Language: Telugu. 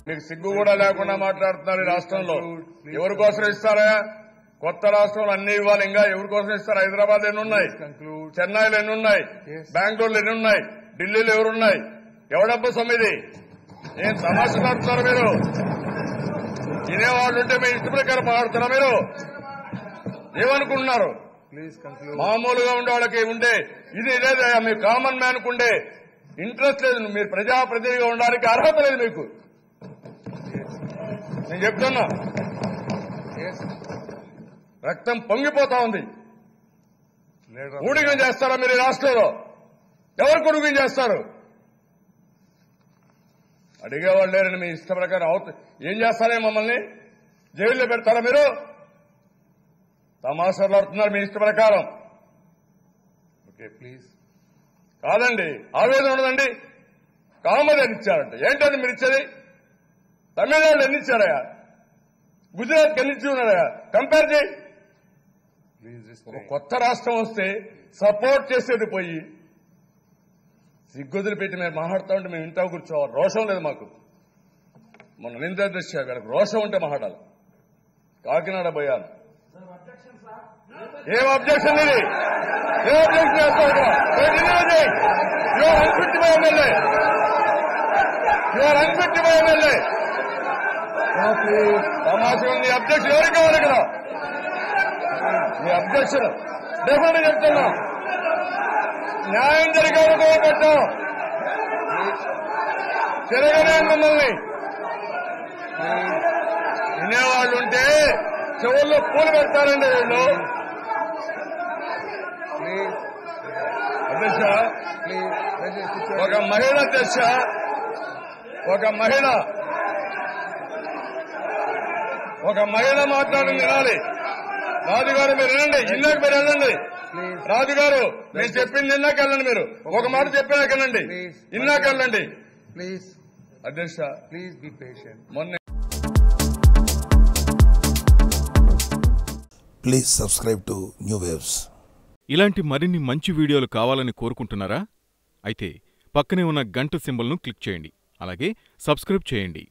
మీకు సిగ్గు కూడా లేకుండా మాట్లాడుతున్నారు ఈ రాష్ట్రంలో ఎవరి కోసం ఇస్తారా కొత్త రాష్ట్రంలో అన్ని ఇవ్వాలి ఇంకా ఎవరి కోసం ఇస్తారు హైదరాబాద్ ఎన్ని ఉన్నాయి conclude. చెన్నైలో ఎన్ని ఉన్నాయి Yes. బెంగళూరులో ఎన్ని ఉన్నాయి ఢిల్లీలో ఎవరున్నాయి ఎవడబ్బ సొమ్మిది ఏం తమాషా మాట్లాడుతున్నారు మీరు తినేవాళ్ళు ఉంటే మీ ఇష్ట ప్రకారం మాట్లాడుతారా మీరు ఏమనుకుంటున్నారు Please conclude. మామూలుగా ఉండే వాళ్ళకి ఉండే ఇది లేదా మీ కామన్ మ్యాన్ ఉండే ఇంట్రెస్ట్ లేదు మీరు ప్రజాప్రతినిధిగా ఉండడానికి అర్హత లేదు మీకు నేను చెప్తున్నా Yes. రక్తం పొంగిపోతా ఉంది Leader of ఊడిగం చేస్తారా మీరు ఈ రాష్ట్రంలో ఎవరు కొడుకు చేస్తారు అడిగేవాళ్ళు లేరని మీ ఇష్ట ప్రకారం అవుత ఏం చేస్తారే మమ్మల్ని జైల్లో పెడతారా మీరు తమాషాలు ఆడుతున్నారు మీ ఇష్ట ప్రకారం Okay, please. కాదండి ఆవేదన ఉండదండి కామన్ అని ఇచ్చారంట ఏంటండి మీరు ఇచ్చేది తమిళనాడు ఎన్ని ఇచ్చారయ్యా గుజరాత్ ఎన్ని ఇచ్చి ఉన్నారయ్యా కంపేర్ చేయి Please ఒక restrain. కొత్త రాష్ట్రం వస్తే సపోర్ట్ చేసేది పోయి సిగ్గుదులు పెట్టి మేము మాట్లాడుతూ ఉంటే మేము ఇంట్లో కూర్చోవాలి రోషం లేదు మాకు మొన్న నింద దృష్ట్యా వీళ్ళకి రోషం ఉంటే మాట్లాడాలి కాకినాడ పోయాను ఏం అబ్జెక్షన్ ఇది ఏం అబ్జెక్షన్ చేస్తావు your unfit by MLA your unfit by MLA Now, please. తమాషగా ఉంది అబ్జెక్షన్ ఎవరికి కావాలి ఇక్కడ మీ అబ్జెక్షన్ డెఫినెట్ చెప్తున్నా న్యాయం జరిగే వరకు పెట్టాం తిరగనే మిమ్మల్ని వినేవాళ్ళు ఉంటే చెవుల్లో పూలు పెడతారండి వీళ్ళు Please. అధ్యక్ష Please. Let the situation- ఒక మహిళ అధ్యక్ష ఒక మహిళ ఒక మహిళ మాట్లాడింది వినాలి రాజుగారు మీరు వినండి ఇన్నాక మీరు వెళ్ళండి Please. రాజుగారు నేను చెప్పింది ఇన్నాక వెళ్ళండి మీరు ఒక మాట చెప్పినాక వెళ్ళండి Please. ఇన్నాక వెళ్ళండి Please. అధ్యక్ష Please be patient. మొన్న Please subscribe to New Waves. ఇలాంటి మరిన్ని మంచి వీడియోలు కావాలని కోరుకుంటున్నారా అయితే పక్కనే ఉన్న గంట సింబల్ను క్లిక్ చేయండి అలాగే సబ్స్క్రైబ్ చేయండి